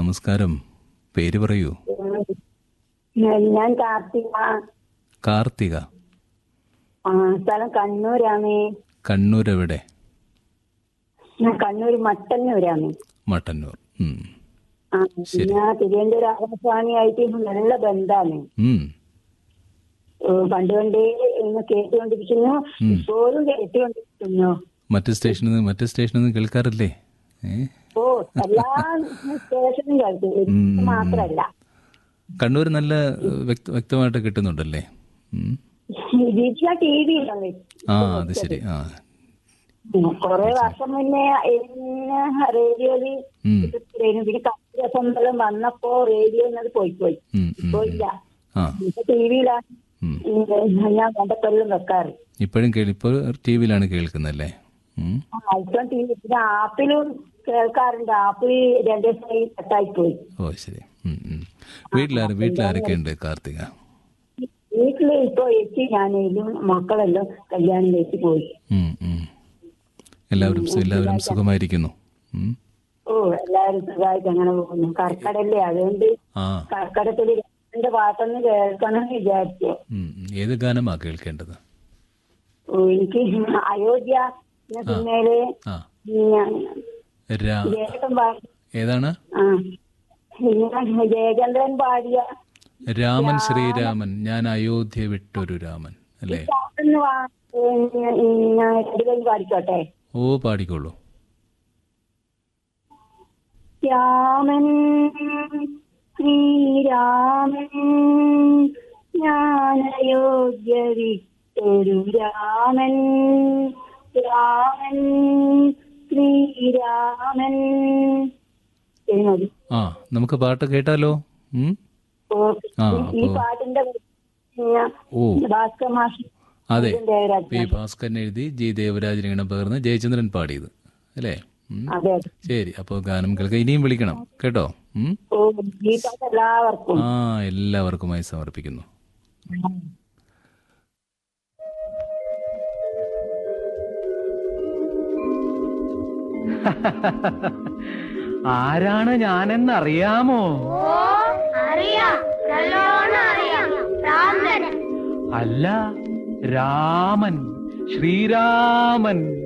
നമസ്കാരം പേര് പറയൂ ഞാൻ കാർത്തിക കാർത്തിക ആ സ്ഥലം കണ്ണൂരാണ് കണ്ണൂർ എവിടെ ഞാൻ കണ്ണൂർ മട്ടന്നൂരാണ് മട്ടന്നൂർ ഉം. ആ ഞാൻ തിരുവനന്തപുരം ആകാശവാണിയായിട്ട് നല്ല ബന്ധാണ് ഉം. ഏഹ് പണ്ട് പണ്ടേ ഇന്ന് കേട്ടുകൊണ്ടിരിക്കുന്നു ഇപ്പോഴും കേട്ടുകൊണ്ടിരിക്കുന്നു മറ്റ് സ്റ്റേഷനിൽ നിന്ന് മറ്റ് സ്റ്റേഷനിൽ നിന്ന് കേൾക്കാറില്ലേ ഏ? ഓ എല്ലാ സ്റ്റേഷനും കേൾക്കും ഇത് മാത്രല്ല കണ്ണൂർ നല്ല ഏഹ്, വ്യക്ത- വ്യക്തമായിട്ട് കിട്ടുന്നുണ്ടല്ലേ ഉം. വീട്ടില ടി വിയിലാണ് ആ അത് ശരി ആ കൊറേ വർഷം മുന്നേ എന്നെ റേഡിയോയില് ഉം. ഇട്ടിട്ടുണ്ടായിരുന്നു. പിന്നെ കത്തിര സമ്മേളനം വന്നപ്പോ റേഡിയോ എന്നത് പോയി പോയി ഉം, ഉം, ഇപ്പൊ ഉം. ഇല്ല ആ ഇപ്പൊ ടി വിയിലാണ് ഉം. ഞാൻ കണ്ടപ്പെല്ലാം വെക്കാറ് ഇപ്പോഴും കേൾ ഇപ്പോൾ ടി വിയിലാണ് കേൾക്കുന്നല്ലേ ഉം. ആ ഇപ്പം ടി വി പിന്നെ ആപ്പിലും കേൾക്കാറുണ്ട് ആപ്പിൽ രണ്ടു ദിവസമായി കട്ടായി പോയി ഓ ശരി ഉം, ഉം. വീട്ടിലാര് വീട്ടിലാരൊക്കെ ഉണ്ട് കാർത്തിക വീട്ടില് ഇപ്പൊ എത്തി ഞാനേലും മക്കളെല്ലാം കല്യാണം കഴിച്ച് പോയി ഉം, ഉം. എല്ലാവരും സു- എല്ലാവരും സുഖമായിരിക്കുന്നു ഉം. ഓ എല്ലാവരും സുഖമായിട്ട് അങ്ങനെ പോകുന്നു കർക്കടല്ലേ അതുകൊണ്ട് ആ കർക്കടത്തിൽ രണ്ട് പാട്ടൊന്ന് കേൾക്കണം എന്ന് വിചാരിച്ചു ഉം, ഉം. ഏത് ഗാനമാ കേൾക്കേണ്ടത് ഓ, എനിക്ക് അയോധ്യ എന്ന സിനിമയില് ആ ഞാൻ രാ ജയചന്ദ്രൻ പാടി ഏതാണ് ആ പിന്നെ ജയചന്ദ്രൻ പാടിയ രാമൻ ശ്രീരാമൻ ഞാൻ അയോധ്യ വിട്ടൊരു രാമൻ അല്ലേ പാട്ടൊന്ന് വാ- ഞാൻ ഞാൻ രണ്ട് കൈ പാടിക്കോട്ടെ ഓ പാടിക്കോളൂ രാമൻ ശ്രീരാമൻ ഞാൻ അയോധ്യ വിട്ടൊരു രാമൻ രാമൻ ശ്രീരാമൻ ശരി മതി ആ നമുക്ക് പാട്ട് കേട്ടാലോ ഉം? ഓ, ആ, ഈ അപ്പോ- പാട്ടിന്റെ ഞാൻ ഓ ഭാസ്കർ മാഷ് അതെ ദേവരാജ് പി ഭാസ്കരൻ എഴുതി ജി ദേവരാജൻ ഇങ്ങനെ പകർന്ന് ജയചന്ദ്രൻ പാടിയത് അല്ലേ ഉം. അതെ അതെ ശരി അപ്പോൾ ഗാനം കേൾക്കാം ഇനിയും വിളിക്കണം കേട്ടോ ഉം? ഓ ഈ പാട്ട് എല്ലാവർക്കും ആ എല്ലാവർക്കുമായി സമർപ്പിക്കുന്നു ആരാണ് ഞാനെന്നറിയാമോ ഓ അറിയാം നല്ലോണം അറിയാം ഭ്രാന്തൻ അല്ല രാമൻ ശ്രീരാമൻ